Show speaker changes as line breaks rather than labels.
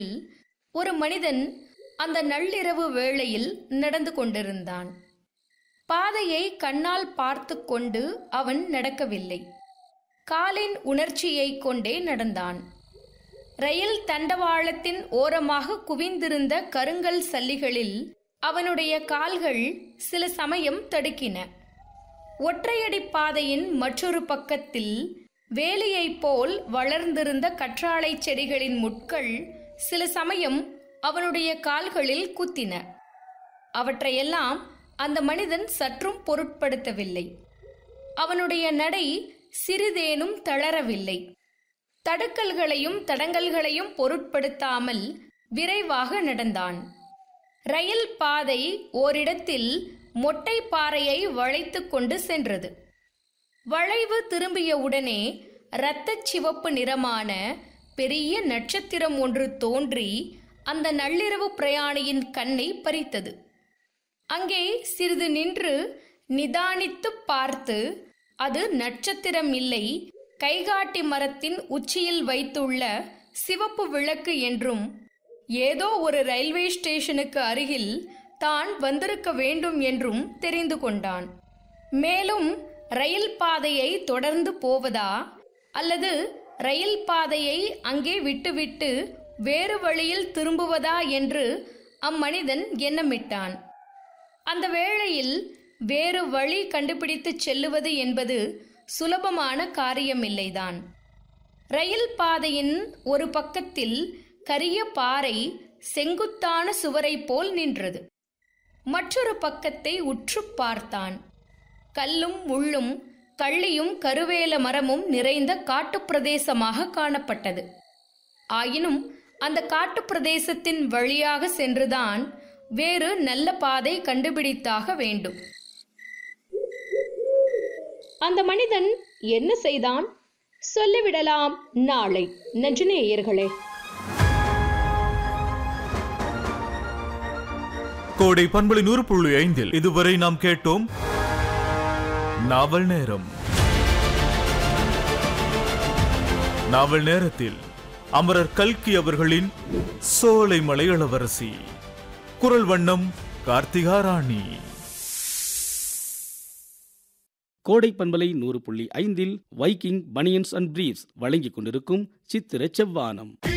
ஒரு மனிதன் அந்த நள்ளிரவு வேளையில் நடந்து கொண்டிருந்தான் பாதையை கண்ணால் பார்த்து கொண்டு அவன் நடக்கவில்லை காலின் உணர்ச்சியைக் கொண்டே நடந்தான் ரயில் தண்டவாளத்தின் ஓரமாக குவிந்திருந்த கருங்கல் சல்லிகளில் அவனுடைய கால்கள் சில சமயம் தடுக்கின ஒற்றையடி பாதையின் மற்றொரு பக்கத்தில் வேலியைப் போல் வளர்ந்திருந்த கற்றாழை செடிகளின் முட்கள் சில சமயம் அவனுடைய கால்களில் குத்தின அவற்றையெல்லாம் அந்த மனிதன் சற்றும் பொருட்படுத்தவில்லை அவனுடைய நடை சிறிதேனும் தளரவில்லை தடுக்கல்களையும் தடங்கல்களையும் பொருட்படுத்தாமல் விரைவாக நடந்தான் ரயில் பாதை ஓரிடத்தில் மொட்டை பாறையை வளைத்து கொண்டு சென்றது வளைவு திரும்பிய உடனே இரத்தச் சிவப்பு நிறமான பெரிய நட்சத்திரம் ஒன்று தோன்றி அந்த நள்ளிரவு பிரயாணியின் கண்ணை பறித்தது அங்கே சிறிது நின்று நிதானித்துப் பார்த்து அது நட்சத்திரம் இல்லை கைகாட்டி மரத்தின் உச்சியில் வைத்துள்ள சிவப்பு விளக்கு என்றும் ஏதோ ஒரு ரயில்வே ஸ்டேஷனுக்கு அருகில் தான் வந்திருக்க வேண்டும் என்றும் தெரிந்து கொண்டான் மேலும் ரயில் பாதையை தொடர்ந்து போவதா அல்லது ரயில் பாதையை அங்கே விட்டுவிட்டு வேறு வழியில் திரும்புவதா என்று அம்மனிதன் எண்ணமிட்டான் அந்த வேளையில் வேறு வழி கண்டுபிடித்துச் செல்லுவது என்பது சுலபமான காரியமில்லைதான் ரயில் பாதையின் ஒரு பக்கத்தில் கரிய பாறை செங்குத்தான சுவரை போல் நின்றது மற்றொரு பக்கத்தை உற்று பார்த்தான் கல்லும் முள்ளும் கள்ளியும் கருவேல மரமும் நிறைந்த காட்டுப் பிரதேசமாக காணப்பட்டது ஆயினும் அந்த காட்டுப் பிரதேசத்தின் வழியாக சென்றுதான் வேறு நல்ல பாதை கண்டுபிடித்தாக வேண்டும் அந்த மனிதன் என்ன செய்தான் சொல்லிவிடலாம் நாளை நஜினேயர்களே
கோடை பண்பலை நூறு புள்ளி ஐந்தில் இதுவரை நாம் கேட்டோம் நாவல் நேரம் நாவல் நேரத்தில் அமரர் கல்கி அவர்களின் சோலைமலை இளவரசி குரல் வண்ணம் கார்த்திகா ராணி
கோடை பண்பலை நூறு புள்ளி ஐந்தில் வைக்கிங் பனியன்ஸ் அண்ட் பிரீவ்ஸ் வழங்கிக் கொண்டிருக்கும் சித்திர செவ்வானம்